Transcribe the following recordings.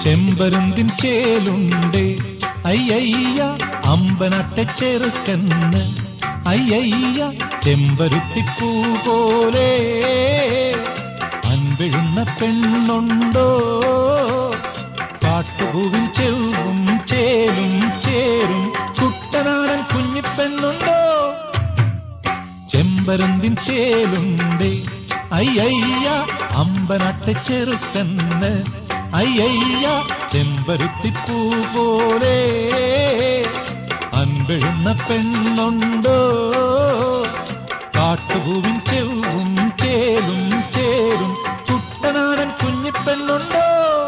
ചെമ്പരുന്തിൻ ചേലുണ്ട് അയ്യയ്യ അമ്പനട്ടെ ചെറുക്കന്ന് അയ്യയ്യ ചെമ്പരുത്തിപ്പൂ പോലെ അൻപിഴുന്ന പെണ്ണുണ്ടോ കാട്ടുപൂവിൻ ചെവും ചേലും ചേരും കുട്ടനാടൻ കുഞ്ഞിപ്പെണ്ണുണ്ടോ ചെമ്പരുന്തിൻ ചേലുണ്ട് അയ്യയ്യ അമ്പനട്ടെ ചെറുക്കന്ന് അയ്യയ്യ ചെമ്പരുത്തിപ്പൂ പോലെ അൻപെഴുന്ന പെണ്ണുണ്ടോ കാട്ടുപൂവിൻ ചെവും ചേലും ചേരും കുട്ടനാടൻ കുഞ്ഞിപ്പെണ്ണുണ്ടോ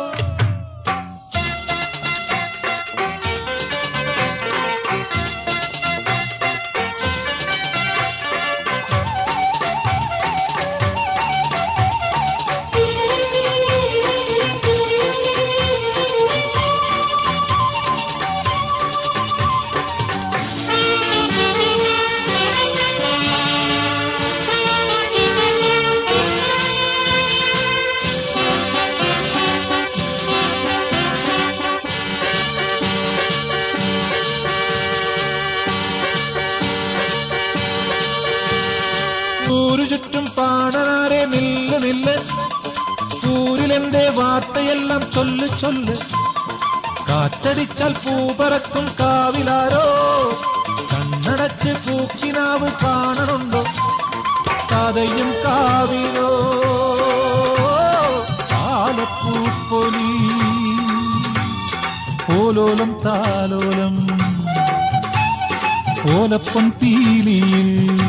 ഊരു ചുറ്റും പാടനാരെ നില്ല് നില്ല് ഊരിലെന്റെ വാർത്തയെല്ലാം ചൊല്ല് ചൊല്ല് കാറ്റടിച്ചാൽ പൂ പറക്കും കാവിലാരോ കണ്ണടച്ച് പൂക്കിനാവ് കാണണുണ്ടോ കഥയും കാവിലോ ചാലപ്പൂപ്പൊലി ഓലോലം താലോലം ഓലപ്പം പീലിയിൽ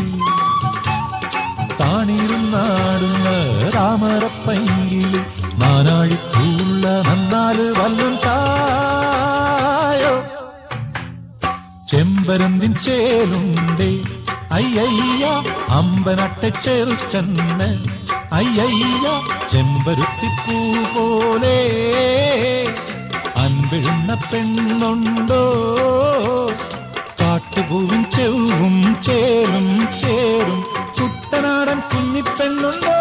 താണിരുന്നാടുന്ന രാമരപ്പൈങ്കില് നാനാഴിപ്പൂള്ള നന്നാല് വല്ലും ചായോ ചെമ്പരന്തിൻ ചേലുണ്ട് അയ്യയ്യ അമ്പനട്ടെ ചെറുക്കന്ന് അയ്യയ്യ ചെമ്പരുത്തിപ്പൂ പോലെ അൻപിഴുന്ന പെണ്ണുണ്ടോ കാട്ടുപൂവും ചെവും ചേലും ചേരും കുട്ടനാടൻ കുഞ്ഞിപ്പെണ്ണുണ്ടോ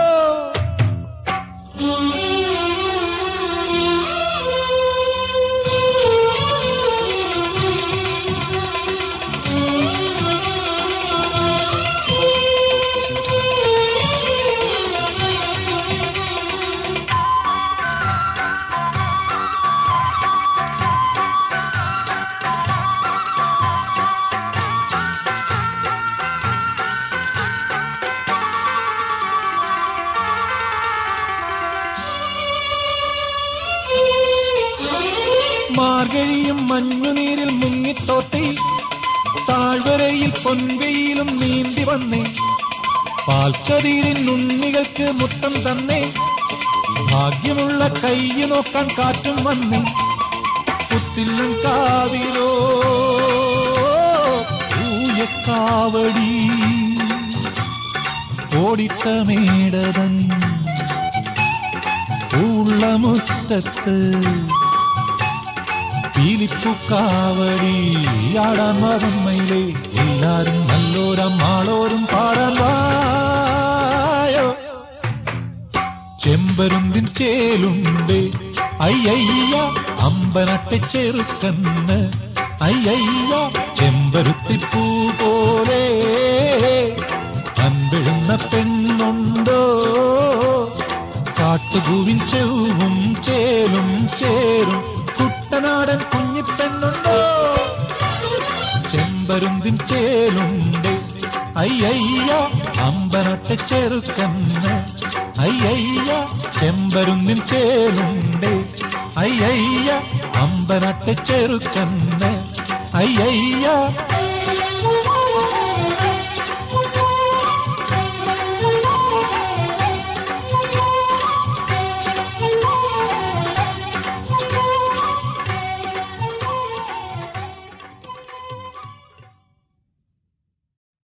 മാർഗഴിയും മഞ്ഞുനീരിൽ മുങ്ങിത്തോട്ടി താഴ്വരയിൽ പൊൻവെയിലും നീന്തി വന്നേ പാൽക്കതീരിൻ ഉണ്ണികൾക്ക് മുത്തം തന്നേ ഭാഗ്യമുള്ള കയ്യു നോക്കാൻ കാറ്റും വന്നേ പുത്തില്ലും കാവിലോ ൂയക്കാവടി ഓടിട്ട മേടതൻ ഉള്ള മുറ്റത്ത് പീലിപ്പൂക്കാവടി ആടാൻ മറമ്മയിലെ എല്ലാരും നല്ലോരം ആളോരും പാടാൻ വായോ ചെമ്പരുന്തിൻ ചേലുണ്ട് അയ്യയ്യ അമ്പനട്ടെ ചെറുക്കന്ന് അയ്യയ്യ ചെമ്പരുത്തിപ്പൂ പോലെ അൻപിഴുന്ന പെണ്ണുണ്ടോ കാട്ടുപൂവിൻ ചെവും ചേലും ചേരും കുട്ടനാടൻ കുഞ്ഞിപ്പെണ്ണുണ്ടോ ചെമ്പരുന്തിൻ ചേലുണ്ട് അയ്യയ്യ അമ്പനട്ടെ ചെറുക്കന്ന് അയ്യയ്യ ചെമ്പരുന്തിൻ ചേലുണ്ട് അയ്യയ്യ അമ്പനട്ടെ ചെറുക്കന്ന് അയ്യയ്യ